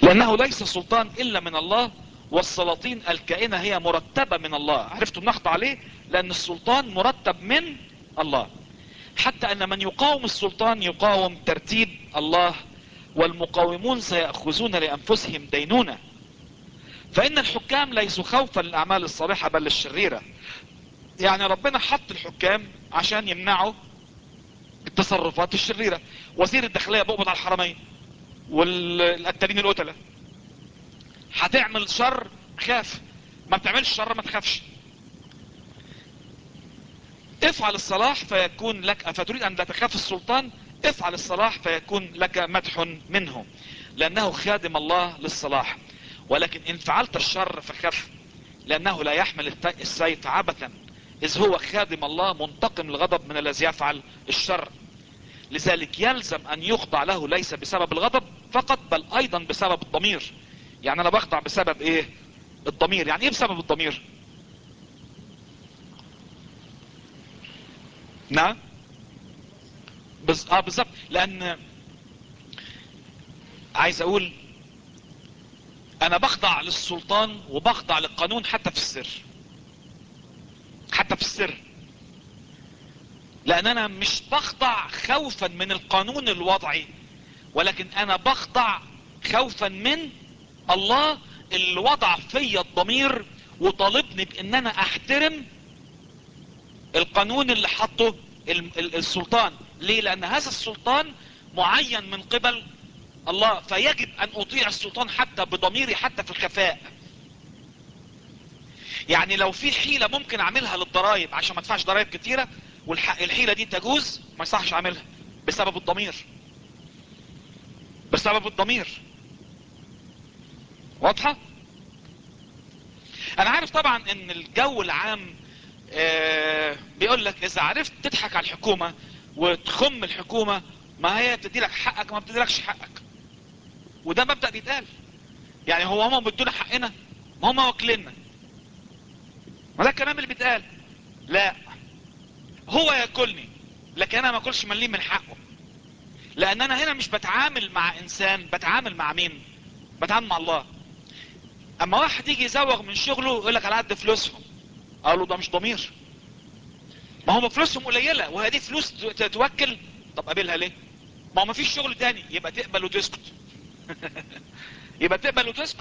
لانه ليس سلطان الا من الله والسلاطين الكائنة هي مرتبة من الله عرفتوا بنخضع عليه لان السلطان مرتب من الله حتى ان من يقاوم السلطان يقاوم ترتيب الله والمقاومون سيأخذون لانفسهم دينونة فان الحكام ليسوا خوفا للاعمال الصالحة بل الشريرة يعني ربنا حط الحكام عشان يمنعوا التصرفات الشريرة وزير الداخلية بقبض على الحرمين والقتالين القتلة هتعمل شر خاف ما بتعملش شر ما تخافش افعل الصلاح فيكون لك فتريد ان لا تخاف السلطان افعل الصلاح فيكون لك مدح منه لانه خادم الله للصلاح ولكن ان فعلت الشر فخف لانه لا يحمل السيف عبثا اذ هو خادم الله منتقم الغضب من الذي يفعل الشر لذلك يلزم ان يخضع له ليس بسبب الغضب فقط بل ايضا بسبب الضمير يعني انا بخضع بسبب ايه الضمير يعني ايه بسبب الضمير نعم بز... اه بالظبط لان عايز اقول انا بخضع للسلطان وبخضع للقانون حتى في السر حتى في السر لان انا مش بخضع خوفا من القانون الوضعي ولكن انا بخضع خوفا من الله اللي وضع فيا الضمير وطالبني بان انا احترم القانون اللي حطه السلطان ليه لان هذا السلطان معين من قبل الله فيجب ان اطيع السلطان حتى بضميري حتى في الخفاء يعني لو في حيلة ممكن اعملها للضرائب عشان ما ادفعش ضرائب كتيرة والحيلة دي تجوز ما يصحش اعملها بسبب الضمير بسبب الضمير واضحة انا عارف طبعا ان الجو العام آه بيقول لك اذا عرفت تضحك على الحكومة وتخم الحكومة ما هي بتدي لك حقك ما بتدي حقك وده مبدأ بيتقال يعني هو هم بدونا حقنا ما هم واكلنا ما ده الكلام اللي بيتقال لا هو ياكلني لكن انا ما اكلش مليم من حقه لان انا هنا مش بتعامل مع انسان بتعامل مع مين بتعامل مع الله اما واحد يجي يزوغ من شغله يقول لك على قد فلوسهم اقول له ده مش ضمير ما هم فلوسهم قليله وهي دي فلوس توكل طب قابلها ليه ما هو ما فيش شغل تاني يبقى تقبل وتسكت يبقى تقبل وتسكت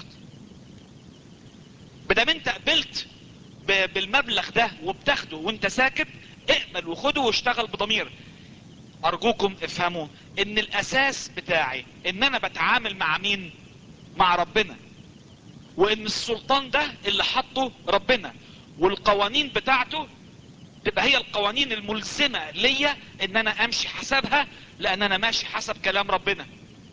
بدام انت قبلت بالمبلغ ده وبتاخده وانت ساكت اقبل وخده واشتغل بضمير ارجوكم افهموا ان الاساس بتاعي ان انا بتعامل مع مين مع ربنا وان السلطان ده اللي حطه ربنا والقوانين بتاعته تبقى هي القوانين الملزمة ليا ان انا امشي حسبها لان انا ماشي حسب كلام ربنا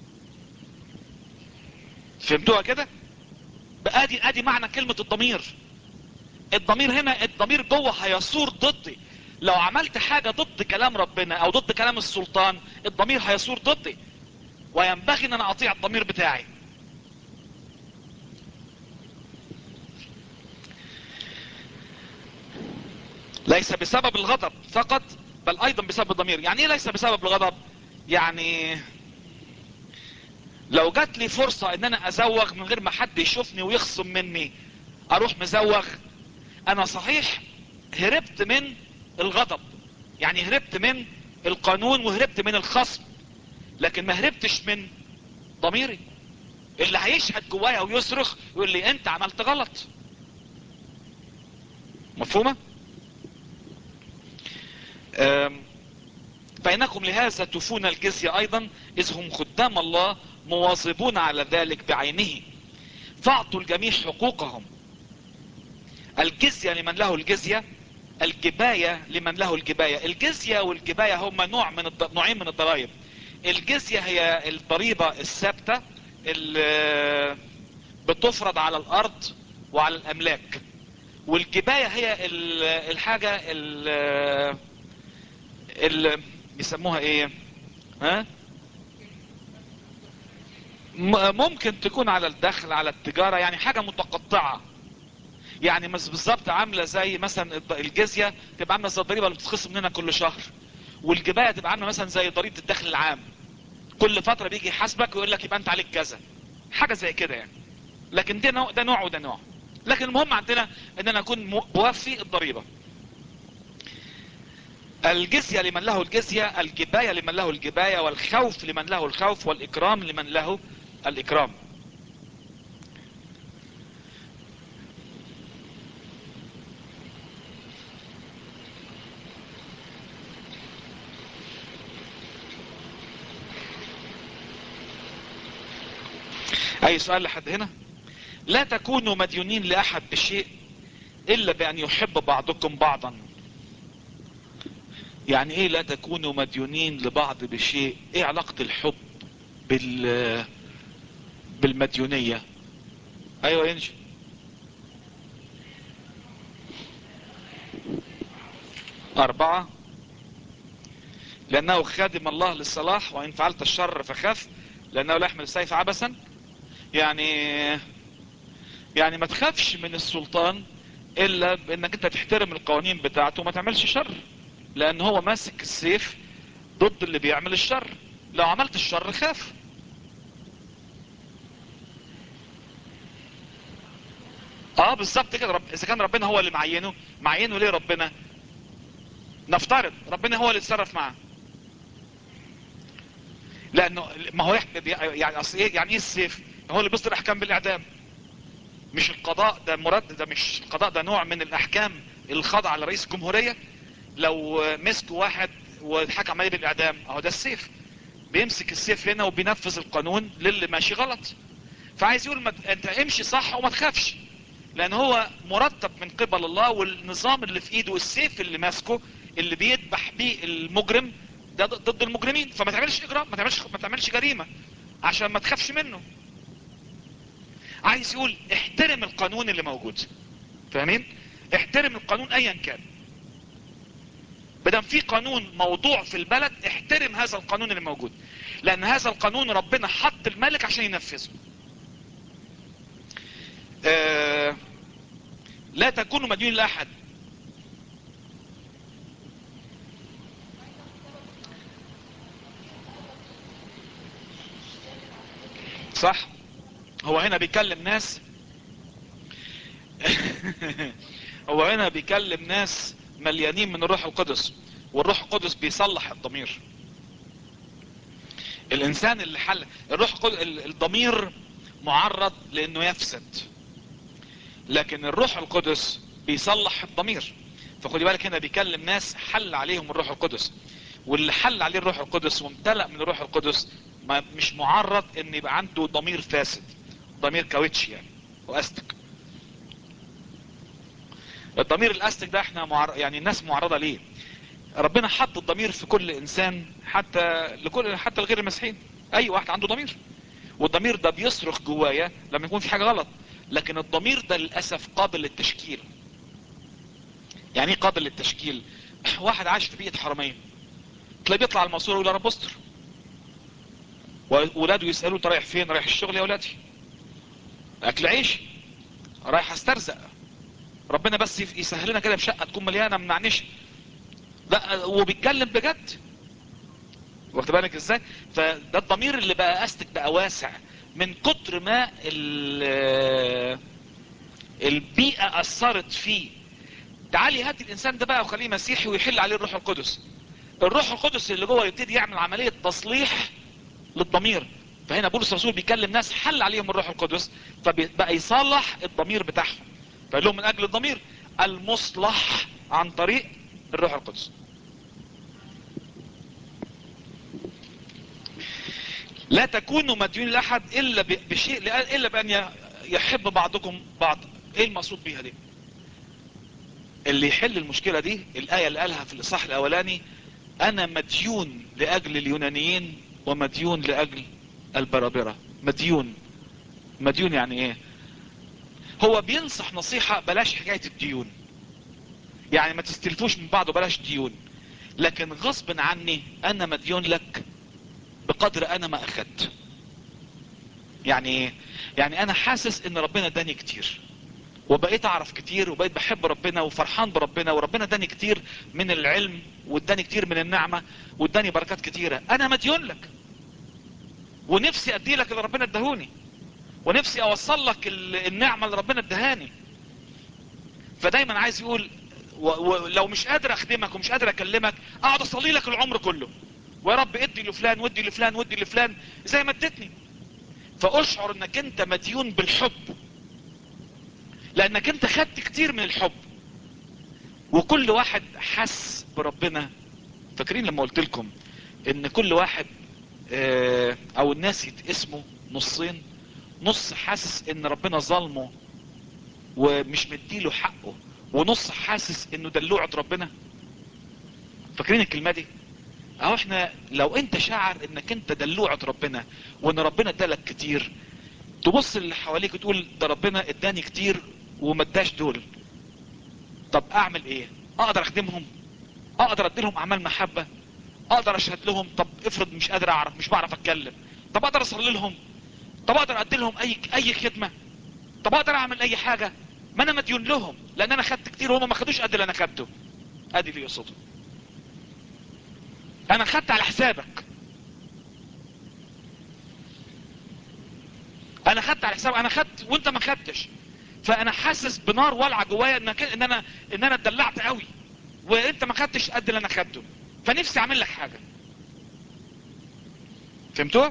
فهمتوها كده ادي ادي معنى كلمة الضمير الضمير هنا الضمير جوه هيصور ضدي لو عملت حاجة ضد كلام ربنا او ضد كلام السلطان الضمير هيصور ضدي وينبغي ان انا اطيع الضمير بتاعي ليس بسبب الغضب فقط بل ايضا بسبب الضمير يعني ايه ليس بسبب الغضب يعني لو جات لي فرصة ان انا ازوغ من غير ما حد يشوفني ويخصم مني اروح مزوغ انا صحيح هربت من الغضب يعني هربت من القانون وهربت من الخصم لكن ما هربتش من ضميري اللي هيشهد جوايا ويصرخ يقول لي انت عملت غلط مفهومة فإنكم لهذا تفون الجزية أيضا إذ هم خدام الله مواظبون على ذلك بعينه فاعطوا الجميع حقوقهم الجزية لمن له الجزية الجباية لمن له الجباية الجزية والجباية هما نوع من الض... نوعين من الضرائب الجزية هي الضريبة الثابتة اللي بتفرض على الأرض وعلى الأملاك والجباية هي الحاجة اللي اللي بيسموها ايه ها ممكن تكون على الدخل على التجارة يعني حاجة متقطعة يعني مش بالظبط عاملة زي مثلا الجزية تبقى عاملة زي الضريبة اللي بتتخصم مننا كل شهر والجباية تبقى عاملة مثلا زي ضريبة الدخل العام كل فترة بيجي يحاسبك ويقول لك يبقى انت عليك كذا حاجة زي كده يعني لكن ده نوع ده نوع وده نوع لكن المهم عندنا ان انا اكون موفي الضريبة الجزية لمن له الجزية الجباية لمن له الجباية والخوف لمن له الخوف والإكرام لمن له الإكرام أي سؤال لحد هنا لا تكونوا مديونين لأحد بشيء إلا بأن يحب بعضكم بعضا يعني ايه لا تكونوا مديونين لبعض بشيء ايه علاقة الحب بال بالمديونية ايوه ينجي اربعة لانه خادم الله للصلاح وان فعلت الشر فخاف لانه لا يحمل السيف عبثا يعني يعني ما تخافش من السلطان الا بانك انت تحترم القوانين بتاعته وما تعملش شر لان هو ماسك السيف ضد اللي بيعمل الشر لو عملت الشر خاف اه بالظبط كده رب... اذا كان ربنا هو اللي معينه معينه ليه ربنا نفترض ربنا هو اللي اتصرف معاه لانه ما هو يحب... يعني اصل ايه يعني ايه السيف هو اللي بيصدر احكام بالاعدام مش القضاء ده مرد ده مش القضاء ده نوع من الاحكام الخاضعه لرئيس الجمهوريه لو مسك واحد واتحكم عليه بالاعدام اهو ده السيف بيمسك السيف هنا وبينفذ القانون للي ماشي غلط فعايز يقول مد... انت امشي صح وما تخافش لان هو مرتب من قبل الله والنظام اللي في ايده السيف اللي ماسكه اللي بيذبح بيه المجرم ده ضد المجرمين فما تعملش اجرام ما تعملش ما تعملش جريمه عشان ما تخافش منه عايز يقول احترم القانون اللي موجود فاهمين احترم القانون ايا كان بدم في قانون موضوع في البلد احترم هذا القانون اللي موجود لان هذا القانون ربنا حط الملك عشان ينفذه اه لا تكونوا مديون لاحد صح هو هنا بيكلم ناس هو هنا بيكلم ناس مليانين من الروح القدس والروح القدس بيصلح الضمير الانسان اللي حل الروح القدس الضمير معرض لانه يفسد لكن الروح القدس بيصلح الضمير فخدي بالك هنا بيكلم ناس حل عليهم الروح القدس واللي حل عليه الروح القدس وامتلأ من الروح القدس ما مش معرض ان يبقى عنده ضمير فاسد ضمير كاوتش يعني واستك الضمير الاستك ده احنا معر... يعني الناس معرضة ليه ربنا حط الضمير في كل انسان حتى لكل حتى لغير المسيحيين اي واحد عنده ضمير والضمير ده بيصرخ جوايا لما يكون في حاجة غلط لكن الضمير ده للأسف قابل للتشكيل يعني ايه قابل للتشكيل واحد عايش في بيئة حرمية تلاقيه بيطلع على الماسوره يقول يا رب استر وولاده يسألوا انت رايح فين رايح الشغل يا ولادي اكل عيش رايح استرزق ربنا بس يسهل لنا كده بشقة تكون مليانة من عنش لا وبيتكلم بجد واخد بالك ازاي فده الضمير اللي بقى استك بقى واسع من كتر ما البيئة اثرت فيه تعالي هات الانسان ده بقى وخليه مسيحي ويحل عليه الروح القدس الروح القدس اللي جوه يبتدي يعمل عملية تصليح للضمير فهنا بولس الرسول بيكلم ناس حل عليهم الروح القدس فبقى يصلح الضمير بتاعهم فقال لهم من اجل الضمير المصلح عن طريق الروح القدس لا تكونوا مديون لاحد الا بشيء الا بان يحب بعضكم بعض ايه المقصود بيها دي اللي يحل المشكلة دي الآية اللي قالها في الإصحاح الأولاني أنا مديون لأجل اليونانيين ومديون لأجل البرابرة مديون مديون يعني إيه هو بينصح نصيحة بلاش حكاية الديون يعني ما تستلفوش من بعض وبلاش ديون لكن غصب عني أنا مديون لك بقدر أنا ما أخدت يعني إيه يعني أنا حاسس إن ربنا اداني كتير وبقيت اعرف كتير وبقيت بحب ربنا وفرحان بربنا وربنا اداني كتير من العلم واداني كتير من النعمة واداني بركات كتيرة انا مديون لك ونفسي ادي لك اللي ربنا ادهوني ونفسي اوصل لك ال- النعمة اللي ربنا ادهاني فدايما عايز يقول ولو مش قادر اخدمك ومش قادر اكلمك اقعد اصلي لك العمر كله ويا رب ادي لفلان وادي لفلان وادي لفلان زي ما اديتني فاشعر انك انت مديون بالحب لانك انت خدت كتير من الحب وكل واحد حس بربنا فاكرين لما قلت لكم ان كل واحد اه او الناس يتقسموا نصين نص حاسس ان ربنا ظلمه ومش مديله حقه ونص حاسس انه دلوعة ربنا فاكرين الكلمة دي اهو احنا لو انت شعر انك انت دلوعة ربنا وان ربنا ادالك كتير تبص اللي حواليك وتقول ده ربنا اداني كتير وما اداش دول طب اعمل ايه اقدر اخدمهم اقدر اديلهم اعمال محبة اقدر اشهد لهم طب افرض مش قادر اعرف مش بعرف اتكلم طب اقدر اصلي لهم طب اقدر ادي لهم اي اي خدمة طب اقدر اعمل اي حاجة ما انا مديون لهم لان انا خدت كتير وهم ما خدوش قد اللي انا خدته ادي اللي يقصده انا خدت على حسابك انا خدت على حساب انا خدت وانت ما خدتش فانا حاسس بنار والعه جوايا انك ان انا ان انا اتدلعت قوي وانت ما خدتش قد اللي انا خدته فنفسي اعمل لك حاجه فهمتوا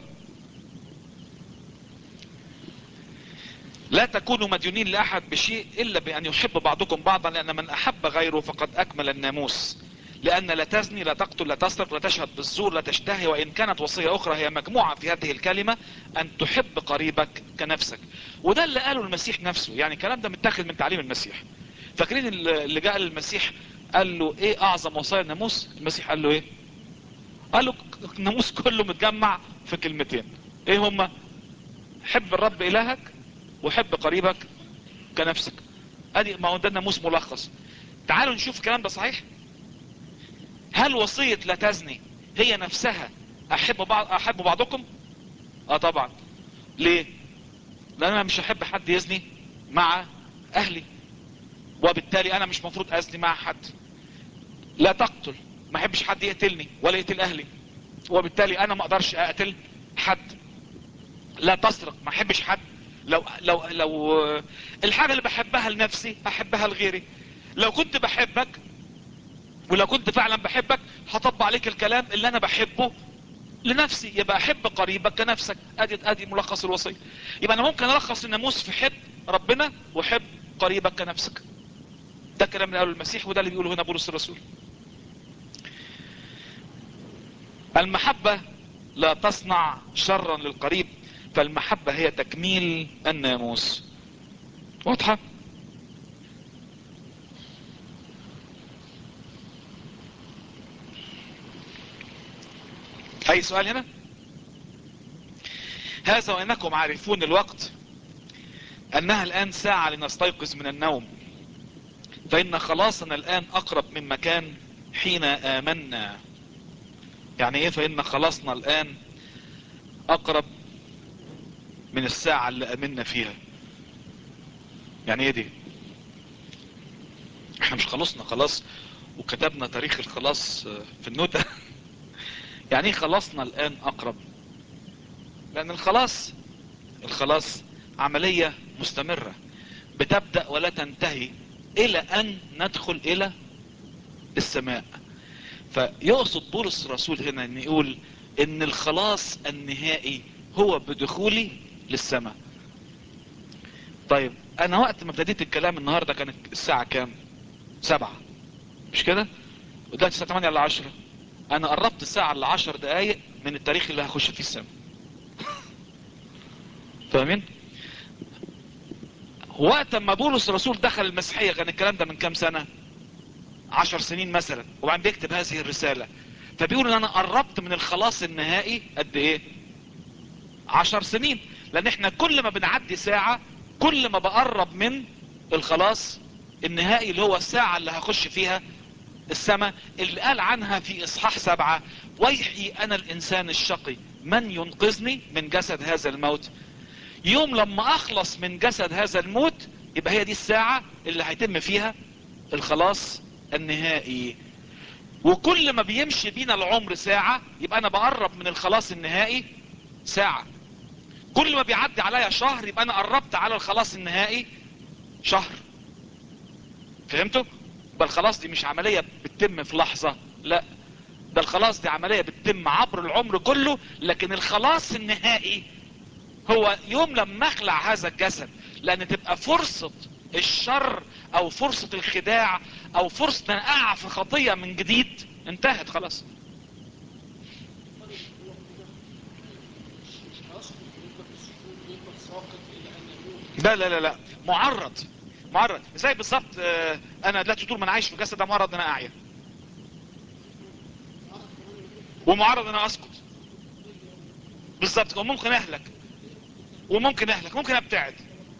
لا تكونوا مديونين لاحد بشيء الا بان يحب بعضكم بعضا لان من احب غيره فقد اكمل الناموس لان لا تزني لا تقتل لا تسرق لا تشهد بالزور لا تشتهي وان كانت وصية اخرى هي مجموعة في هذه الكلمة ان تحب قريبك كنفسك وده اللي قاله المسيح نفسه يعني الكلام ده متاخد من تعليم المسيح فاكرين اللي جاء للمسيح قال له ايه اعظم وصايا الناموس المسيح قال له ايه قال له الناموس كله متجمع في كلمتين ايه هما حب الرب الهك وحب قريبك كنفسك ادي ما هو ده الناموس ملخص تعالوا نشوف الكلام ده صحيح هل وصية لا تزني هي نفسها احب بعض احب بعضكم اه طبعا ليه لان انا مش هحب حد يزني مع اهلي وبالتالي انا مش مفروض ازني مع حد لا تقتل ما احبش حد يقتلني ولا يقتل اهلي وبالتالي انا ما اقدرش اقتل حد لا تسرق ما احبش حد لو لو لو الحاجة اللي بحبها لنفسي احبها لغيري لو كنت بحبك ولو كنت فعلا بحبك هطبق عليك الكلام اللي انا بحبه لنفسي يبقى احب قريبك كنفسك ادي ادي ملخص الوصية يبقى انا ممكن الخص الناموس في حب ربنا وحب قريبك كنفسك ده الكلام اللي قاله المسيح وده اللي بيقوله هنا بولس الرسول المحبة لا تصنع شرا للقريب فالمحبة هي تكميل الناموس واضحة اي سؤال هنا هذا وانكم عارفون الوقت انها الان ساعة لنستيقظ من النوم فان خلاصنا الان اقرب من مكان حين امنا يعني ايه فان خلاصنا الان اقرب من الساعة اللي امنا فيها يعني ايه دي احنا مش خلصنا خلاص وكتبنا تاريخ الخلاص في النوتة يعني ايه خلصنا الان اقرب لان الخلاص الخلاص عملية مستمرة بتبدأ ولا تنتهي الى ان ندخل الى السماء فيقصد بولس الرسول هنا ان يقول ان الخلاص النهائي هو بدخولي للسماء طيب انا وقت ما ابتديت الكلام النهاردة كانت الساعة كام سبعة مش كده ودلوقتي الساعة 8 ل 10 انا قربت الساعة ل 10 دقايق من التاريخ اللي هخش فيه السماء فاهمين وقت ما بولس الرسول دخل المسيحية كان الكلام ده من كام سنة عشر سنين مثلا وبعدين بيكتب هذه الرسالة فبيقول ان انا قربت من الخلاص النهائي قد ايه عشر سنين لان احنا كل ما بنعدي ساعة كل ما بقرب من الخلاص النهائي اللي هو الساعة اللي هخش فيها السماء اللي قال عنها في اصحاح سبعة ويحيي انا الانسان الشقي من ينقذني من جسد هذا الموت يوم لما اخلص من جسد هذا الموت يبقى هي دي الساعة اللي هيتم فيها الخلاص النهائي وكل ما بيمشي بينا العمر ساعة يبقى انا بقرب من الخلاص النهائي ساعة كل ما بيعدي عليا شهر يبقى انا قربت على الخلاص النهائي شهر فهمتوا يبقى الخلاص دي مش عملية بتتم في لحظة لا ده الخلاص دي عملية بتتم عبر العمر كله لكن الخلاص النهائي هو يوم لما اخلع هذا الجسد لان تبقى فرصة الشر او فرصة الخداع او فرصة ان اقع في خطية من جديد انتهت خلاص لا لا لا لا معرض معرض زي بالظبط آه، انا دلوقتي طول ما انا عايش في الجسد ده معرض ان انا اعيا ومعرض ان انا اسقط بالظبط وممكن اهلك وممكن اهلك ممكن ابتعد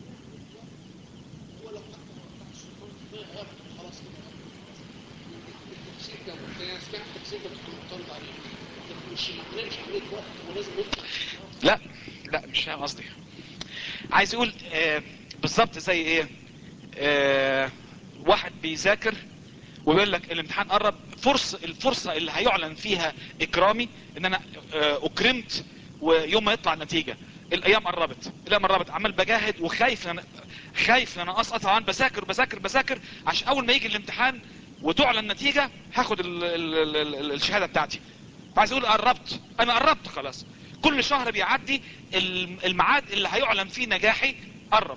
التفسير ده انا سمعت التفسير ده كنت معترض عليه ده مش عمليه مش عمليه وقت هو لازم يطلع لا لا مش فاهم قصدي عايز يقول آه بالظبط زي ايه آه واحد بيذاكر ويقول لك الامتحان قرب فرصة الفرصة اللي هيعلن فيها اكرامي ان انا آه اكرمت ويوم ما يطلع النتيجة الايام قربت الايام قربت عمال بجاهد وخايف ان انا خايف ان انا اسقط طبعا بذاكر بذاكر بذاكر عشان اول ما يجي الامتحان وتعلن النتيجة هاخد ال ال ال ال الشهادة بتاعتي عايز اقول قربت انا قربت خلاص كل شهر بيعدي الم- الميعاد اللي هيعلن فيه نجاحي قرب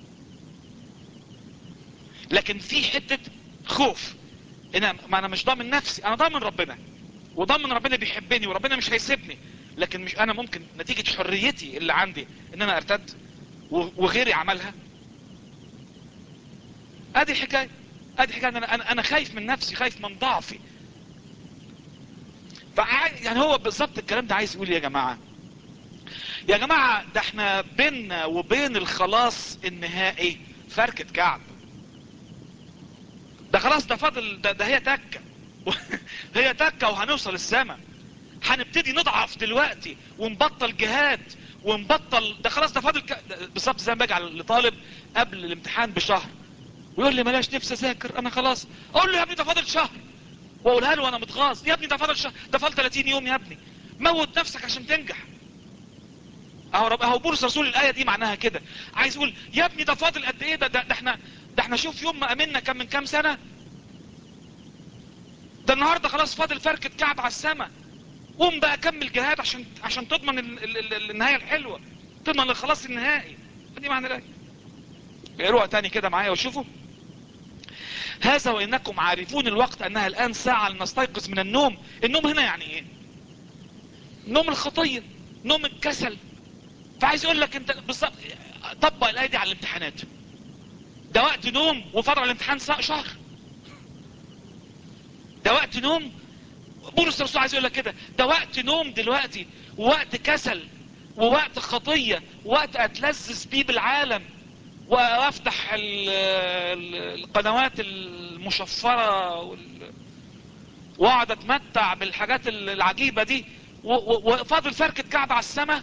لكن في حتة خوف انا ما انا مش ضامن نفسي انا ضامن ربنا وضامن ربنا بيحبني وربنا مش هيسيبني لكن مش انا ممكن نتيجة حريتي اللي عندي ان انا ارتد و- وغيري عملها ادي الحكاية ادي الحكاية إن انا انا انا خايف من نفسي خايف من ضعفي فع- يعني هو بالظبط الكلام ده عايز يقول إيه يا جماعة يا جماعة ده احنا بيننا وبين الخلاص النهائي فركة كعب ده خلاص ده فاضل ده, ده هي تكة هي تكة وهنوصل السماء هنبتدي نضعف دلوقتي ونبطل جهاد ونبطل ده خلاص ده فاضل ك... ده بالظبط زي ما باجي على لطالب قبل الامتحان بشهر ويقول لي ملاش نفسي اذاكر انا خلاص اقول له يا ابني ده فاضل شهر واقولها له وانا متغاظ يا ابني ده فاضل شهر ده فاضل 30 يوم يا ابني موت نفسك عشان تنجح اهو رب اهو بولس رسول الايه دي معناها كده عايز يقول يا ابني ده فاضل قد ايه ده ده, ده احنا ده احنا شوف يوم ما امنا كان من كام سنه ده النهارده خلاص فاضل فركه كعب على السماء قوم بقى كمل جهاد عشان عشان تضمن ال ال ال النهايه الحلوه تضمن الخلاص النهائي دي معنى الايه اقروها تاني كده معايا وشوفوا هذا وانكم عارفون الوقت انها الان ساعة لنستيقظ من النوم النوم هنا يعني ايه نوم الخطية نوم الكسل فعايز يقول لك انت بالظبط طبق الايه دي على الامتحانات ده وقت نوم وفضل الامتحان ساعة شهر ده وقت نوم بولس الرسول عايز يقول لك كده ده وقت نوم دلوقتي ووقت كسل ووقت خطية ووقت اتلذذ بيه بالعالم وافتح ال- ال- القنوات المشفرة وال... واقعد اتمتع بالحاجات العجيبة دي و- و- وفاضل فركة كعب على السماء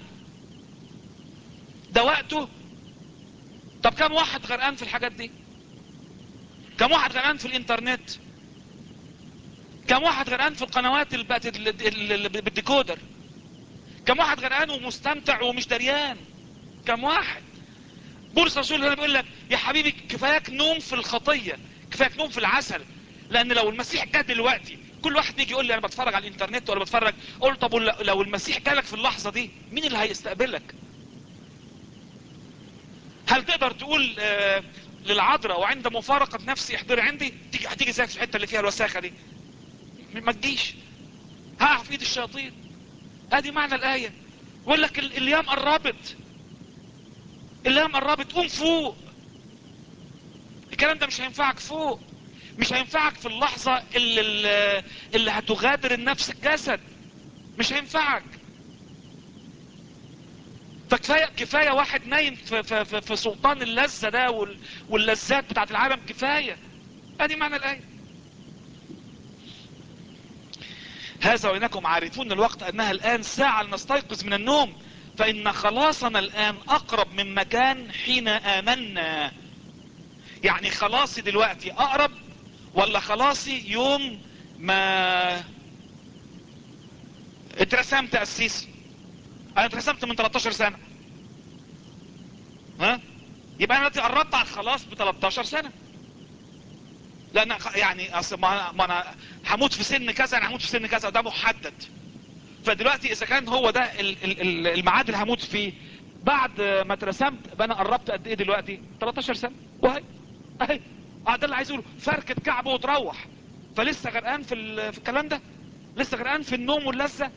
ده وقته طب كم واحد غرقان في الحاجات دي كم واحد غرقان في الانترنت كم واحد غرقان في القنوات اللي بقت ال- ال- ال- بالديكودر كم واحد غرقان ومستمتع ومش دريان كم واحد بولس الرسول هنا بيقول لك يا حبيبي كفاياك نوم في الخطية كفاياك نوم في العسل لان لو المسيح جه دلوقتي كل واحد يجي يقول لي انا بتفرج على الانترنت ولا بتفرج قول طب ول- لو المسيح جالك في اللحظة دي مين اللي هيستقبلك هل تقدر تقول آه للعذراء وعند مفارقة نفسي احضري عندي تيجي هتيجي زي في الحتة اللي فيها الوساخة دي ما تجيش هقع في ايد الشياطين ادي معنى الاية يقول لك ال- الايام قربت الايام قربت قوم فوق الكلام ده مش هينفعك فوق مش هينفعك في اللحظة اللي, اللي, اللي هتغادر النفس الجسد مش هينفعك فكفاية كفاية واحد نايم في, في, في, في سلطان اللذة ده وال- واللذات بتاعت العالم كفاية ادي معنى الايه هذا وانكم عارفون الوقت انها الان ساعة لنستيقظ من النوم فان خلاصنا الان اقرب مما كان حين امنا يعني خلاصي دلوقتي اقرب ولا خلاصي يوم ما اترسمت اسيسي انا اترسمت من 13 سنة ها يبقى انا دلوقتي قربت على الخلاص ب 13 سنه لان خ- يعني اصل ما ما انا هموت في سن كذا انا هموت في سن كذا ده محدد فدلوقتي اذا كان هو ده ال- ال- ال- الميعاد اللي هموت فيه بعد ما اترسمت يبقى انا قربت قد ايه دلوقتي 13 سنه وهي اهي اه ده اللي عايز اقوله فركه كعبه وتروح فلسه غرقان في ال- في الكلام ده لسه غرقان في النوم واللذه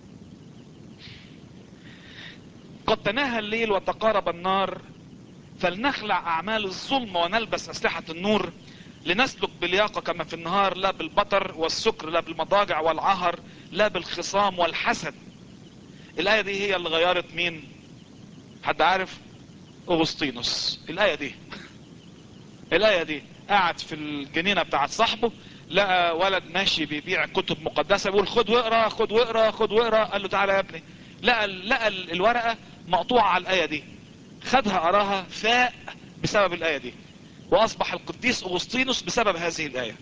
قد تناهى الليل وتقارب النار فلنخلع اعمال الظلم ونلبس اسلحة النور لنسلك بلياقة كما في النهار لا بالبطر والسكر لا بالمضاجع والعهر لا بالخصام والحسد الاية دي هي اللي غيرت مين حد عارف اغسطينوس الاية دي الاية دي قاعد في الجنينة بتاعت صاحبه لقى ولد ماشي بيبيع كتب مقدسة بيقول خد واقرا خد واقرا خد واقرا قال له تعالى يا ابني لقى لقى الورقة مقطوعة على الاية دي خدها قراها فاء بسبب الاية دي واصبح القديس اغسطينوس بسبب هذه الاية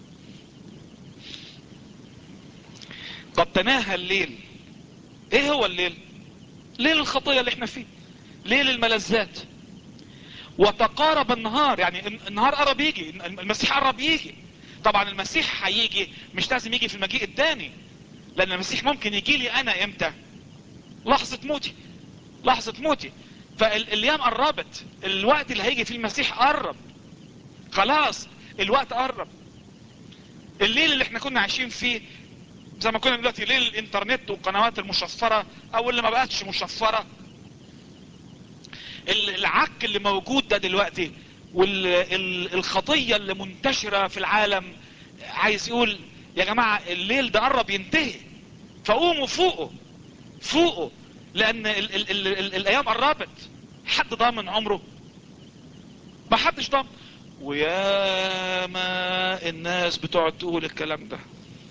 قد تناهى الليل ايه هو الليل ليل الخطية اللي احنا فيه ليل الملذات وتقارب النهار يعني النهار قرب يجي المسيح قرب يجي طبعا المسيح هيجي مش لازم يجي في المجيء الثاني لان المسيح ممكن يجي لي انا امتى لحظة موتي لحظة موتي فالايام قربت الوقت اللي هيجي فيه المسيح قرب خلاص الوقت قرب الليل اللي احنا كنا عايشين فيه زي ما كنا دلوقتي ليل الانترنت والقنوات المشفرة او اللي ما بقتش مشفرة العك اللي موجود ده دلوقتي والخطية اللي منتشرة في العالم عايز يقول يا جماعة الليل ده قرب ينتهي فقوموا فوقه فوقه لان ال ال ال ال الايام قربت حد ضامن عمره ما حدش ضامن ويا ما الناس بتقعد تقول الكلام ده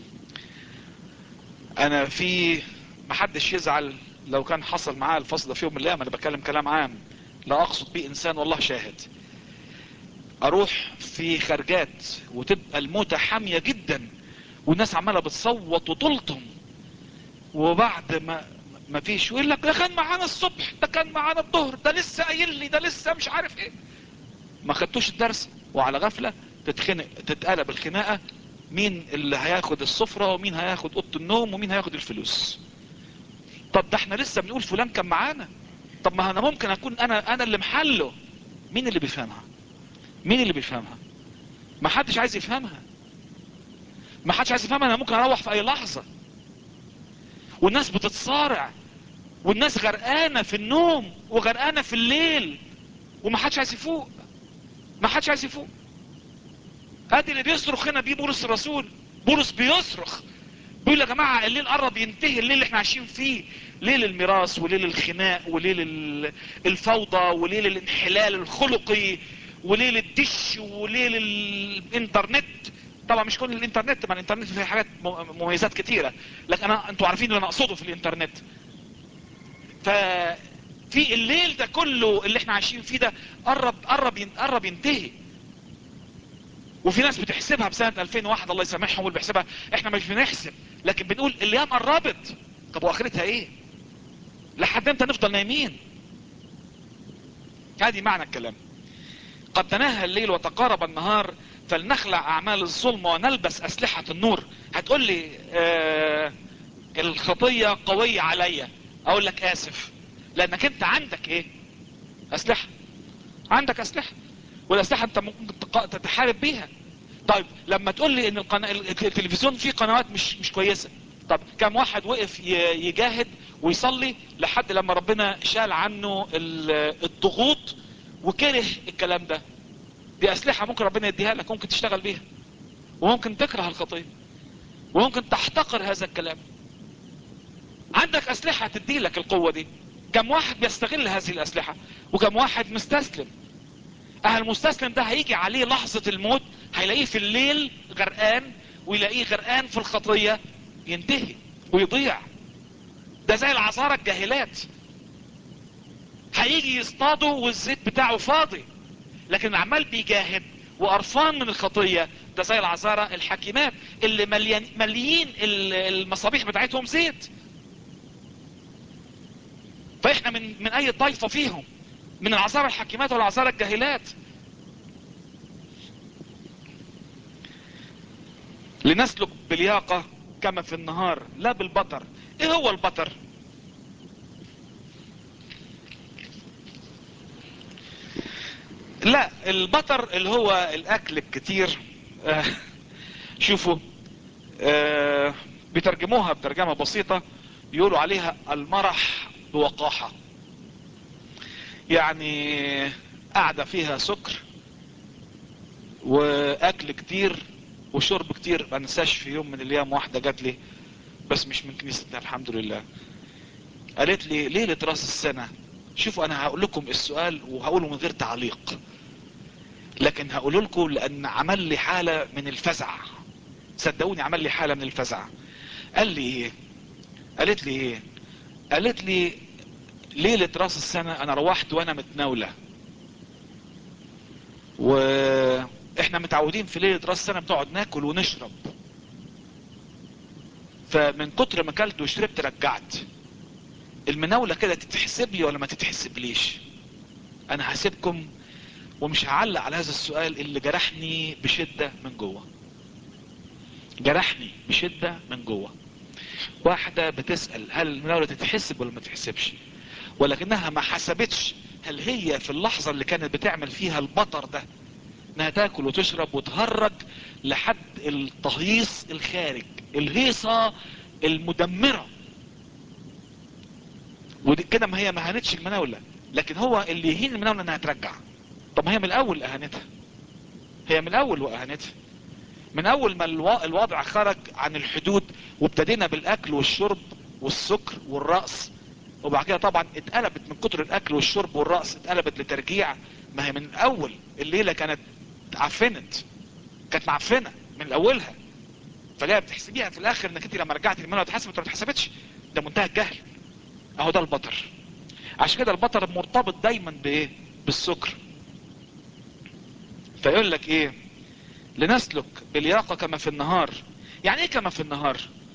انا في ما حدش يزعل لو كان حصل معاه الفصل ده في يوم من الايام انا بتكلم كلام عام لا اقصد بيه انسان والله شاهد اروح في خرجات وتبقى الموتة حامية جدا والناس عمالة بتصوت وتلطم وبعد ما ما فيش يقول لك ده كان معانا الصبح ده كان معانا الظهر ده لسه قايل لي ده لسه مش عارف ايه ما خدتوش الدرس وعلى غفلة تتخنق تتقلب الخناقة مين اللي هياخد السفرة ومين هياخد اوضه النوم ومين هياخد الفلوس طب ده احنا لسه بنقول فلان كان معانا طب ما انا ممكن اكون انا انا اللي محله مين اللي بيفهمها مين اللي بيفهمها ما حدش عايز يفهمها ما حدش عايز يفهمها انا ممكن اروح في اي لحظة والناس بتتصارع والناس غرقانة في النوم وغرقانة في الليل وما حدش عايز يفوق ما حدش عايز يفوق ادي اللي بيصرخ هنا بيه بولس الرسول بولس بيصرخ بيقول يا جماعة الليل قرب ينتهي الليل اللي احنا عايشين فيه ليل الميراث وليل الخناق وليل الفوضى وليل الانحلال الخلقي وليل الدش وليل الانترنت طبعا مش كل الانترنت ما الانترنت فيه حاجات مميزات كتيرة لكن انا انتوا عارفين اللي انا اقصده في الانترنت ففي الليل ده كله اللي احنا عايشين فيه ده قرب قرب قرب ينتهي وفي ناس بتحسبها بسنة 2001 الله يسامحهم واللي بيحسبها احنا مش بنحسب لكن بنقول الايام قربت طب واخرتها ايه لحد امتى نفضل نايمين هذه معنى الكلام قد تناهى الليل وتقارب النهار فلنخلع اعمال الظلم ونلبس اسلحة النور هتقول لي آه الخطية قوية عليا اقول لك اسف لانك انت عندك ايه اسلحة عندك اسلحة والاسلحة انت ممكن تتحارب بيها طيب لما تقول لي ان القناة التلفزيون فيه قنوات مش مش كويسة طب كم واحد وقف يجاهد ويصلي لحد لما ربنا شال عنه الضغوط وكره الكلام ده دي اسلحة ممكن ربنا يديها لك ممكن تشتغل بيها وممكن تكره الخطية وممكن تحتقر هذا الكلام عندك اسلحة تدي لك القوة دي كم واحد بيستغل هذه الاسلحة وكم واحد مستسلم اه المستسلم ده هيجي عليه لحظة الموت هيلاقيه في الليل غرقان ويلاقيه غرقان في الخطية ينتهي ويضيع ده زي العذارى الجاهلات هيجي يصطادوا والزيت بتاعه فاضي لكن عمال بيجاهد وقرفان من الخطية ده زي العذارى الحكيمات اللي مليان مليين المصابيح بتاعتهم زيت فاحنا من من اي طائفة فيهم من العذارى الحكيمات والعذارى الجاهلات لنسلك بلياقة كما في النهار لا بالبطر ايه هو البطر لا البطر اللي هو الاكل الكتير آه، شوفوا آه، بيترجموها بترجمة بسيطة يقولوا عليها المرح بوقاحة يعني قاعدة فيها سكر واكل كتير وشرب كتير ما انساش في يوم من الايام واحدة جات لي بس مش من كنيستنا الحمد لله قالت لي ليلة راس السنة شوفوا انا هقول لكم السؤال وهقوله من غير تعليق لكن هقول لكم لان عمل لي حالة من الفزع صدقوني عمل لي حالة من الفزع قال لي ايه قالت لي ايه قالت لي ليلة راس السنة انا روحت وانا متناولة واحنا متعودين في ليلة راس السنة بتقعد ناكل ونشرب فمن كتر ما اكلت وشربت رجعت المناولة كده تتحسب لي ولا ما تتحسب ليش انا هسيبكم ومش هعلق على هذا السؤال اللي جرحني بشدة من جوه جرحني بشدة من جوه واحدة بتسأل هل المناولة تتحسب ولا ما تتحسبش ولكنها ما حسبتش هل هي في اللحظة اللي كانت بتعمل فيها البطر ده انها تاكل وتشرب وتهرج لحد التهيص الخارج الهيصة المدمرة ودي كده ما هي ما هانتش المناولة لكن هو اللي يهين المناولة انها ترجع طب ما هي من الاول اهانتها هي من الاول واهانتها من اول ما الو- الوضع خرج عن الحدود وابتدينا بالاكل والشرب والسكر والرأس وبعد كده طبعا اتقلبت من كتر الاكل والشرب والرأس اتقلبت لترجيع ما هي من الاول الليلة كانت عفنت كانت معفنة من اولها فجايه بتحسبيها في الاخر انك انت لما رجعت المنى اتحسبت ولا ما اتحسبتش ده منتهى الجهل اهو ده البطر عشان كده البطر مرتبط دايما بايه بالسكر فيقول لك ايه لنسلك بالياقة كما في النهار يعني ايه كما في النهار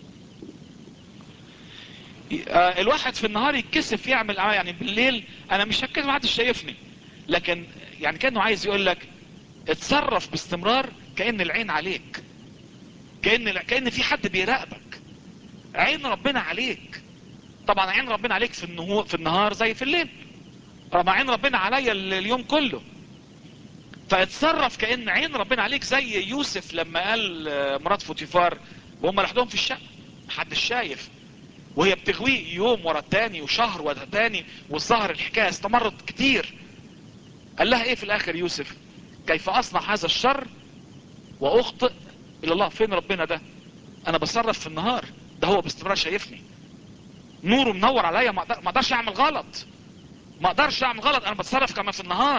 آه، الواحد في النهار يتكسف يعمل آه، يعني بالليل انا مش هتكسف محدش شايفني لكن يعني كانه عايز يقول لك اتصرف باستمرار كأن العين عليك كأن كأن في حد بيراقبك عين ربنا عليك طبعا عين ربنا عليك في النهار في النهار زي في الليل طبعا عين ربنا عليا ال- اليوم كله فاتصرف كأن عين ربنا عليك زي يوسف لما قال آه، مرات فوتيفار وهم لوحدهم في الشقة محدش شايف وهي بتغويه يوم ورا التاني وشهر ورا التاني والظهر الحكاية استمرت كتير قال لها ايه في الاخر يوسف كيف اصنع هذا الشر واخطئ الى الله فين ربنا ده انا بتصرف في النهار ده هو باستمرار شايفني نوره منور عليا ما أقدر- ما اقدرش اعمل غلط ما اقدرش اعمل غلط انا بتصرف كما في النهار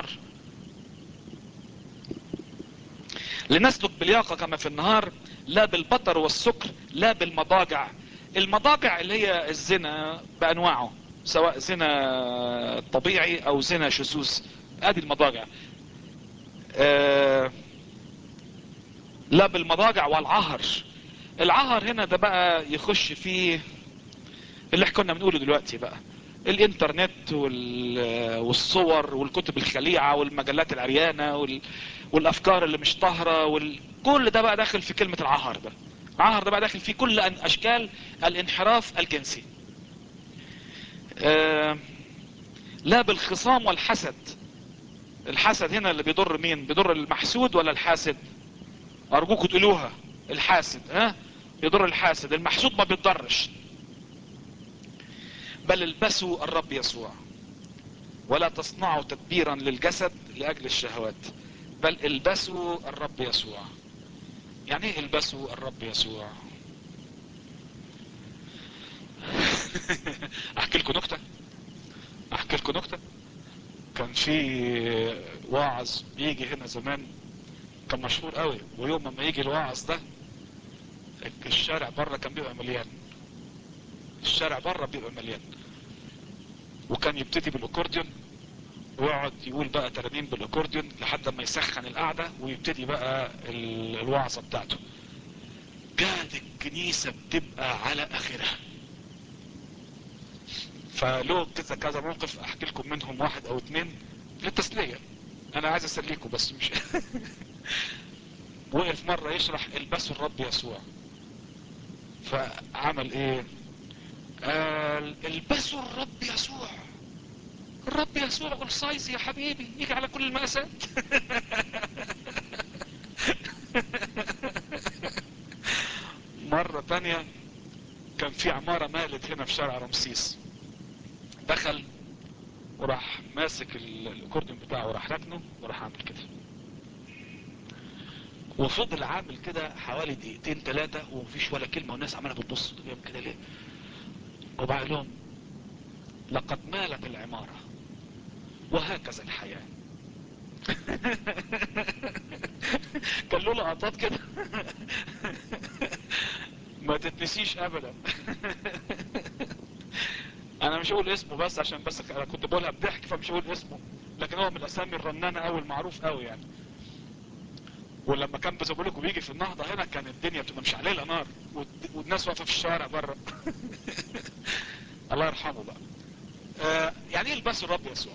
لنسلك بالياقة كما في النهار لا بالبطر والسكر لا بالمضاجع المضاجع اللي هي الزنا بانواعه سواء زنا طبيعي او زنا شذوذ ادي المضاجع آه لا بالمضاجع والعهر العهر هنا ده بقى يخش فيه اللي احنا كنا بنقوله دلوقتي بقى الانترنت وال- والصور والكتب الخليعة والمجلات العريانة وال... والافكار اللي مش طاهرة وال... كل ده بقى داخل في كلمة العهر ده العهر ده بقى داخل فيه كل أن- اشكال الانحراف الجنسي آه... لا بالخصام والحسد الحسد هنا اللي بيضر مين بيضر المحسود ولا الحاسد ارجوكوا تقولوها الحاسد ها يضر الحاسد المحسود ما بيتضرش بل البسوا الرب يسوع ولا تصنعوا تدبيرا للجسد لاجل الشهوات بل البسوا الرب يسوع يعني ايه البسوا الرب يسوع احكي لكم نكته احكي لكم نكته كان في واعظ بيجي هنا زمان كان مشهور قوي ويوم ما يجي الواعظ ده الشارع بره كان بيبقى مليان الشارع بره بيبقى مليان وكان يبتدي بالاكورديون ويقعد يقول بقى ترانيم بالاكورديون لحد ما يسخن القعده ويبتدي بقى ال- الوعظه بتاعته كانت الكنيسه بتبقى على اخرها فله كذا كذا موقف احكي لكم منهم واحد او اتنين للتسلية انا عايز اسليكم بس مش وقف مرة يشرح البسوا الرب يسوع فعمل ايه قال البسوا الرب يسوع الرب يسوع والسايز يا حبيبي يجي على كل المقاسات مرة تانية كان في عمارة مالت هنا في شارع رمسيس دخل وراح ماسك ال- الاكورديون بتاعه وراح ركنه وراح عامل كده وفضل عامل كده حوالي دقيقتين ثلاثة ومفيش ولا كلمة والناس عمالة بتبص بيعمل كده ليه وبعد لهم لقد مالت العمارة وهكذا الحياة كان له لقطات كده ما تتنسيش ابدا انا مش هقول اسمه بس عشان بس انا كنت بقولها بضحك فمش هقول اسمه لكن هو من الاسامي الرنانة او المعروف قوي يعني ولما كان زي ما بقول لكم بيجي في النهضة هنا كان الدنيا بتبقى مشعللة نار والد- والناس واقفة في الشارع بره الله يرحمه بقى آه يعني ايه البسوا الرب يسوع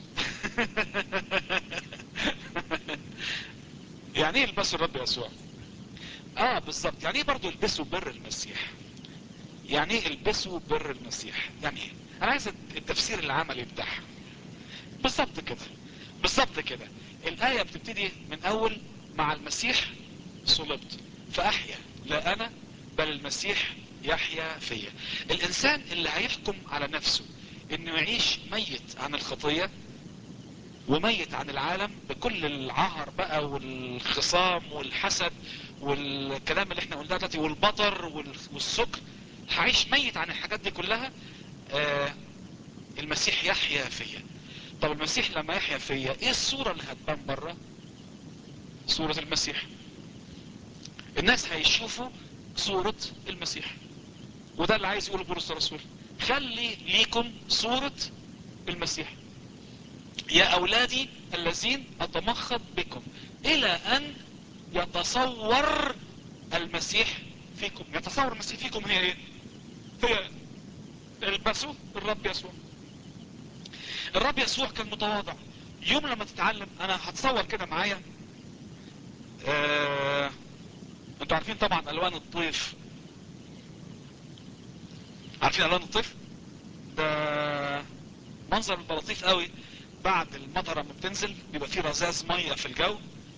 يعني ايه البسوا الرب يسوع اه بالظبط يعني ايه برضو البسوا بر المسيح يعني ايه البسوا بر المسيح يعني ايه انا عايز التفسير العملي بتاعها بالظبط كده بالظبط كده الآية بتبتدي من أول مع المسيح صلبت فأحيا لا أنا بل المسيح يحيا فيا الإنسان اللي هيحكم على نفسه إنه يعيش ميت عن الخطية وميت عن العالم بكل العهر بقى والخصام والحسد والكلام اللي احنا قلناه دلوقتي والبطر وال- والسكر هعيش ميت عن الحاجات دي كلها آه المسيح يحيا فيا طب المسيح لما يحيا فيا ايه الصورة اللي هتبان بره صورة المسيح الناس هيشوفوا صورة المسيح وده اللي عايز يقوله بولس الرسول خلي ليكم صورة المسيح يا اولادي الذين اتمخض بكم الى ان يتصور المسيح فيكم يتصور المسيح فيكم هي ايه هي البسوا الرب يسوع الرب يسوع كان متواضع يوم لما تتعلم انا هتصور كده معايا آه... انتوا عارفين طبعا الوان الطيف عارفين الوان الطيف ده منظر البلاطيف قوي بعد المطره لما بتنزل بيبقى فيه رذاذ ميه في الجو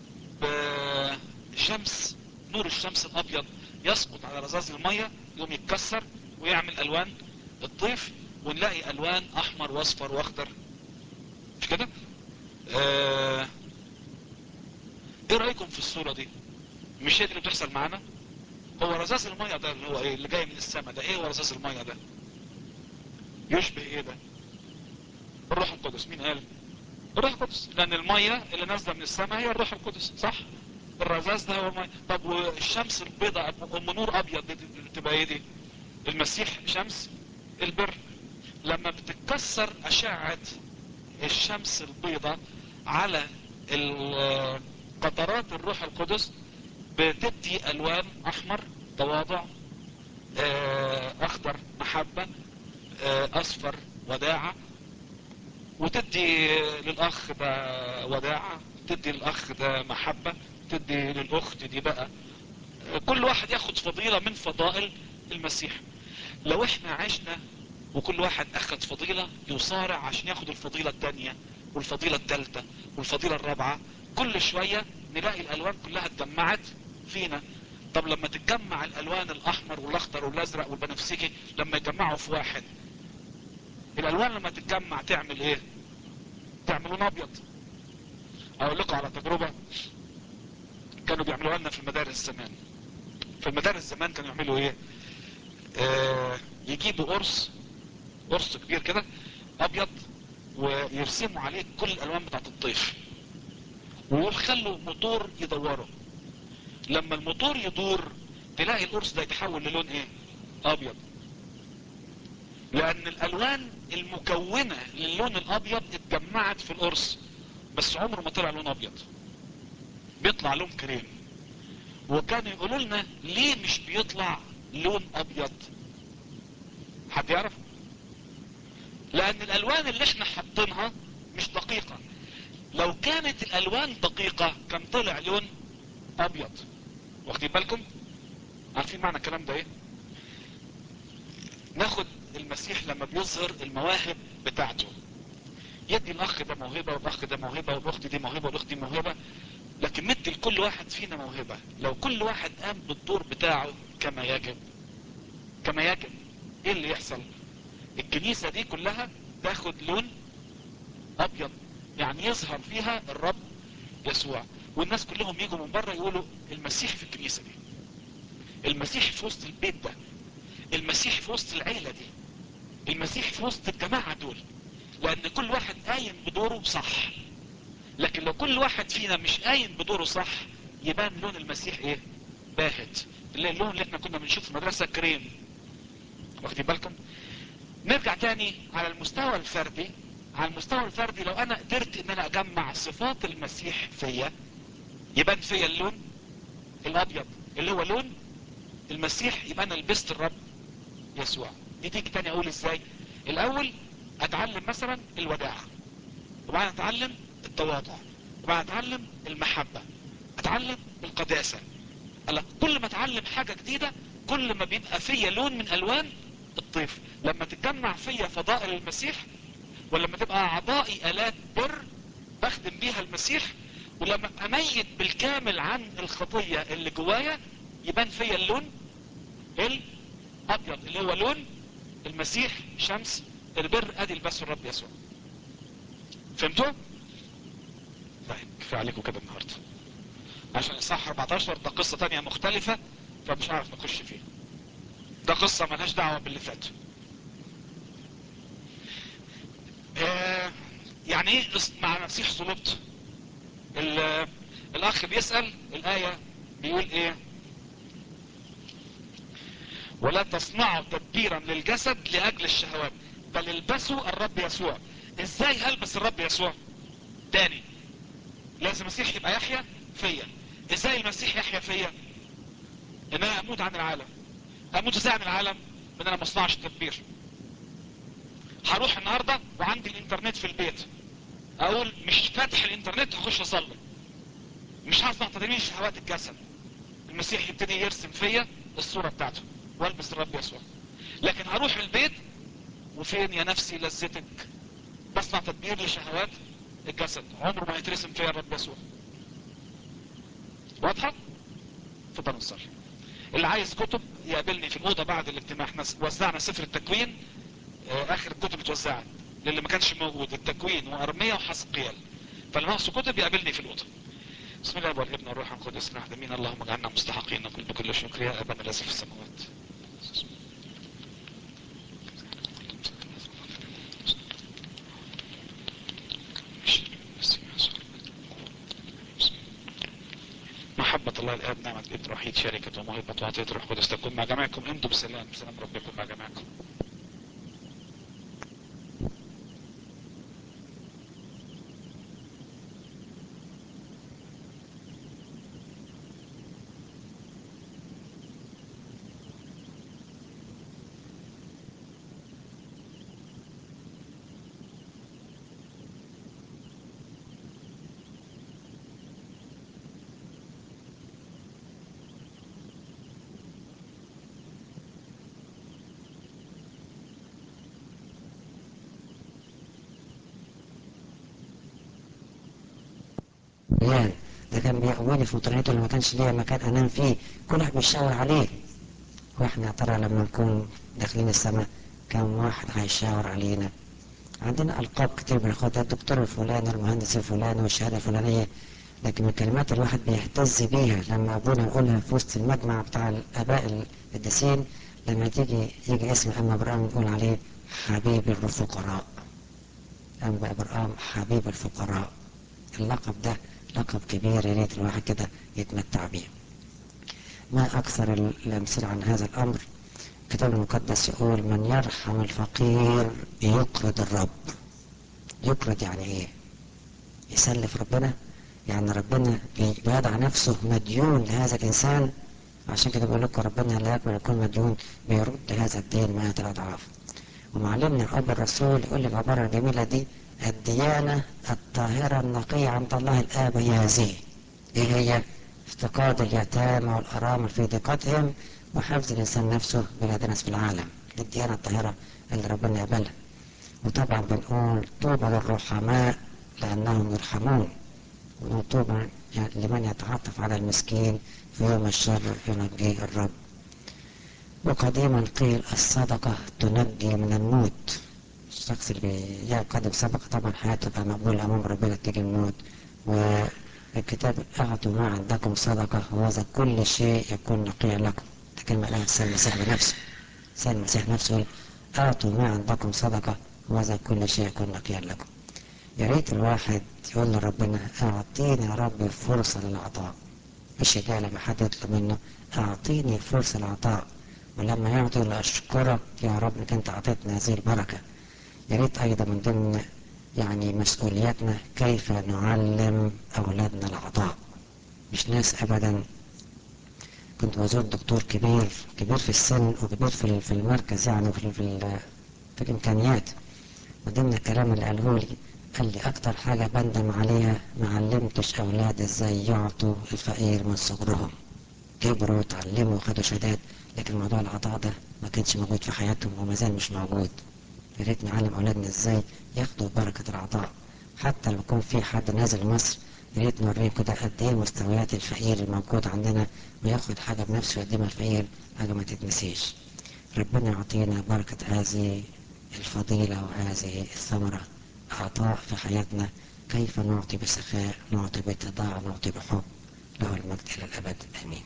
بشمس نور الشمس الابيض يسقط على رذاذ الميه يقوم يتكسر ويعمل الوان الطيف ونلاقي الوان احمر واصفر واخضر مش كده آه... ايه رايكم في الصوره دي مش هي دي اللي بتحصل معانا هو رذاذ الميه ده اللي هو ايه اللي جاي من السماء ده ايه هو رذاذ الميه ده يشبه ايه ده الروح القدس مين قال الروح القدس لان الميه اللي نازله من السماء هي الروح القدس صح الرذاذ ده هو الميه طب والشمس البيضاء ام نور ابيض دي, دي, دي تبقى ايه دي المسيح شمس البر لما بتتكسر اشعه الشمس البيضاء على ال- قطرات الروح القدس بتدي الوان احمر تواضع آه، اخضر محبة آه، اصفر وداعة وتدي للاخ ده وداعة تدي للاخ ده محبة تدي للاخت دي بقى آه، كل واحد ياخد فضيلة من فضائل المسيح لو احنا عشنا وكل واحد اخد فضيلة يصارع عشان ياخد الفضيلة التانية والفضيلة التالتة والفضيلة الرابعة كل شوية نلاقي الالوان كلها اتجمعت فينا طب لما تتجمع الالوان الاحمر والاخضر والازرق والبنفسجي لما يتجمعوا في واحد الالوان لما تتجمع تعمل ايه تعمل لون ابيض اقول لكم على تجربة كانوا بيعملوها لنا في المدارس زمان في المدارس زمان كانوا يعملوا ايه آه يجيبوا قرص قرص كبير كده ابيض ويرسموا عليه كل الالوان بتاعت الطيف ويخلوا موتور يدوره لما الموتور يدور تلاقي القرص ده يتحول للون ايه ابيض لان الالوان المكونة للون الابيض اتجمعت في القرص بس عمره ما طلع لون ابيض بيطلع لون كريم وكانوا يقولوا لنا ليه مش بيطلع لون ابيض حد يعرف لان الالوان اللي احنا حاطينها مش دقيقة لو كانت الالوان دقيقة كان طلع لون ابيض واخدين بالكم عارفين معنى الكلام ده ايه ناخد المسيح لما بيظهر المواهب بتاعته يدي الاخ ده موهبة والاخ ده موهبة والاخت دي موهبة والاخت دي موهبة لكن مدي لكل واحد فينا موهبة لو كل واحد قام بالدور بتاعه كما يجب كما يجب ايه اللي يحصل الكنيسة دي كلها تاخد لون ابيض يعني يظهر فيها الرب يسوع والناس كلهم يجوا من بره يقولوا المسيح في الكنيسة دي المسيح في وسط البيت ده المسيح في وسط العيلة دي المسيح في وسط الجماعة دول لان كل واحد قايم بدوره صح لكن لو كل واحد فينا مش قايم بدوره صح يبان لون المسيح ايه باهت اللي اللون اللي احنا كنا بنشوفه في مدرسة كريم واخدين بالكم نرجع تاني على المستوى الفردي على المستوى الفردي لو انا قدرت ان انا اجمع صفات المسيح فيا يبان فيا اللون الابيض اللي هو لون المسيح يبقى انا لبست الرب يسوع دي تيجي تاني اقول ازاي الاول اتعلم مثلا الوداعة وبعدين اتعلم التواضع وبعدين اتعلم المحبة اتعلم القداسة ألا كل ما اتعلم حاجة جديدة كل ما بيبقى فيا لون من الوان الطيف لما تتجمع فيا فضائل المسيح ولما تبقى اعضائي الات بر بخدم بيها المسيح ولما ابقى ميت بالكامل عن الخطية اللي جوايا يبان فيا اللون الابيض اللي هو لون المسيح شمس البر ادي البس الرب يسوع فهمتوا؟ طيب كفايه عليكم كده النهارده عشان الصح 14 ده قصة تانية مختلفة فمش عارف نخش فيها ده قصة ملهاش دعوة باللي فات آه يعني ايه مع المسيح صلبت الاخ بيسأل الاية بيقول ايه ولا تصنعوا تدبيرا للجسد لاجل الشهوات بل البسوا الرب يسوع ازاي هلبس الرب يسوع تاني لازم المسيح يبقى يحيا فيا ازاي المسيح يحيا فيا ان انا اموت عن العالم اموت ازاي عن العالم ان انا ما اصنعش تدبير هروح النهاردة وعندي الانترنت في البيت اقول مش فاتح الانترنت هخش اصلي مش هصنع تدبير شهوات الجسد المسيح يبتدي يرسم فيا الصورة بتاعته والبس الرب يسوع لكن هروح البيت وفين يا نفسي لذتك بصنع تدبير لشهوات الجسد عمره ما يترسم فيها الرب يسوع واضحة تفضل نصلي اللي عايز كتب يقابلني في الأوضة بعد الاجتماع احنا وزعنا سفر التكوين اه اخر الكتب اتوزعت للي ما كانش موجود التكوين وارمية وحسقيال فاللي ناقصه كتب يقابلني في الأوضة بسم الله والابن والروح القدس نحن اللهم اجعلنا مستحقين نقول بكل شكر يا ابانا الذي في السماوات محبة الله الآب نعمة الابن الوحيد شركة وموهبة وعطية الروح القدس تكون مع جميعكم امضوا بسلام بسلام ربكم مع جميعكم يعني ده كان بيقواني في مطريته اللي ما كانش ليا مكان انام فيه كل واحد بيشاور عليه واحنا يا ترى لما نكون داخلين السماء كم واحد هيشاور علينا عندنا القاب كتير بناخدها الدكتور الفلاني المهندس الفلاني والشهاده الفلانيه لكن من الكلمات الواحد بيهتز بيها لما ابونا يقولها في وسط المجمع بتاع الاباء القديسين لما تيجي يجي اسم اما ابراهيم يقول عليه حبيب الفقراء اما ابراهيم حبيب الفقراء اللقب ده لقب كبير يا ريت الواحد كده يتمتع بيه ما أكثر الأمثلة عن هذا الأمر الكتاب المقدس يقول من يرحم الفقير يقرض الرب يقرض يعني إيه يسلف ربنا يعني ربنا بيضع نفسه مديون لهذا الإنسان عشان كده بقول لكم ربنا لا يقبل يكون مديون بيرد هذا الدين مئة الأضعاف ومعلمنا الأب الرسول يقول لي العبارة الجميلة دي الديانة الطاهرة النقية عند الله الآب هي هذه إيه هي؟ افتقاد اليتامى والأرامل في ضيقتهم وحفظ الإنسان نفسه بلا دنس في العالم دي الديانة الطاهرة اللي ربنا يقبلها وطبعا بنقول طوبى للرحماء لأنهم يرحمون ونقول طوبى لمن يتعاطف على المسكين في يوم الشر ينجيه الرب وقديما قيل الصدقة تنجي من الموت الشخص اللي يقدم صدقة طبعا حياته تبقى مقبولة أمام ربنا تيجي الموت والكتاب أعطوا ما عندكم صدقة وهذا كل شيء يكون نقيا لكم ده كلمة قالها السيد المسيح بنفسه السيد المسيح نفسه يقول أعطوا ما عندكم صدقة وهذا كل شيء يكون نقيا لكم يا ريت الواحد يقول لربنا أعطيني يا رب فرصة للعطاء مش ده لما حد يطلب منه أعطيني فرصة للعطاء ولما يعطي يقول أشكرك يا رب إنك أنت أعطيتنا هذه البركة يا ريت أيضا من ضمن يعني مسؤولياتنا كيف نعلم أولادنا العطاء مش ناس أبدا كنت بزور دكتور كبير كبير في السن وكبير في في المركز يعني في في, في الإمكانيات وضمن الكلام اللي قاله لي قال لي أكتر حاجة بندم عليها ما علمتش أولاد إزاي يعطوا الفقير من صغرهم كبروا وتعلموا وخدوا شهادات لكن موضوع العطاء ده ما كانش موجود في حياتهم وما زال مش موجود يا ريت نعلم أولادنا إزاي ياخدوا بركة العطاء حتى لو يكون في حد نازل مصر يا ريت نوريه كده قد إيه مستويات الفقير الموجود عندنا وياخد حاجة بنفسه يقدمها الفقير حاجة ما تتنسيش ربنا يعطينا بركة هذه الفضيلة وهذه الثمرة عطاء في حياتنا كيف نعطي بسخاء نعطي باتضاع نعطي بحب له المجد إلى الأبد آمين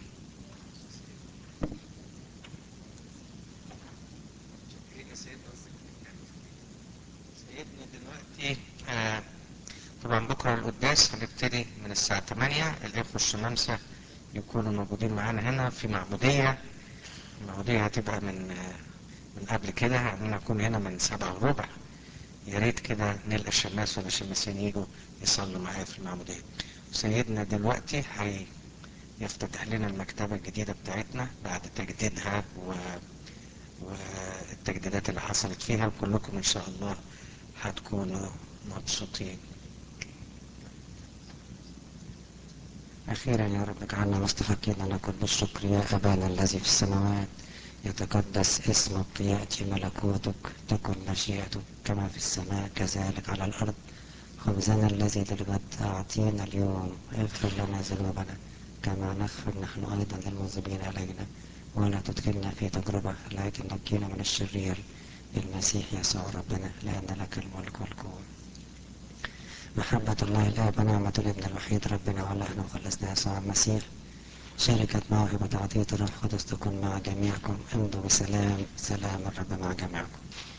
سيدنا دلوقتي آه طبعا بكرة القداس هنبتدي من الساعة 8 الإخوة الشمامسة يكونوا موجودين معانا هنا في معمودية المعمودية هتبقى من آه من قبل كده يعني نكون هنا من سبعة وربع يا ريت كده نلقى الشماس ولا الشماسين يجوا يصلوا معايا في المعمودية سيدنا دلوقتي هي يفتتح لنا المكتبة الجديدة بتاعتنا بعد تجديدها و... والتجديدات اللي حصلت فيها وكلكم إن شاء الله هتكونوا مبسوطين أخيرا يا رب اجعلنا مستحقين أن نكون بالشكر يا أبانا الذي في السماوات يتقدس اسمك يأتي ملكوتك تكن مشيئتك كما في السماء كذلك على الأرض خبزنا الذي للغد أعطينا اليوم اغفر لنا ذنوبنا كما نغفر نحن أيضا للمذنبين علينا ولا تدخلنا في تجربة لكن نجينا من الشرير بالمسيح يسوع ربنا لأن لك الملك والقوة محبة الله الآب ونعمة الابن الوحيد ربنا وإلهنا وخلصنا يسوع المسيح شركة موهبة عطية الروح القدس تكون مع جميعكم امضوا بسلام سلام الرب مع جميعكم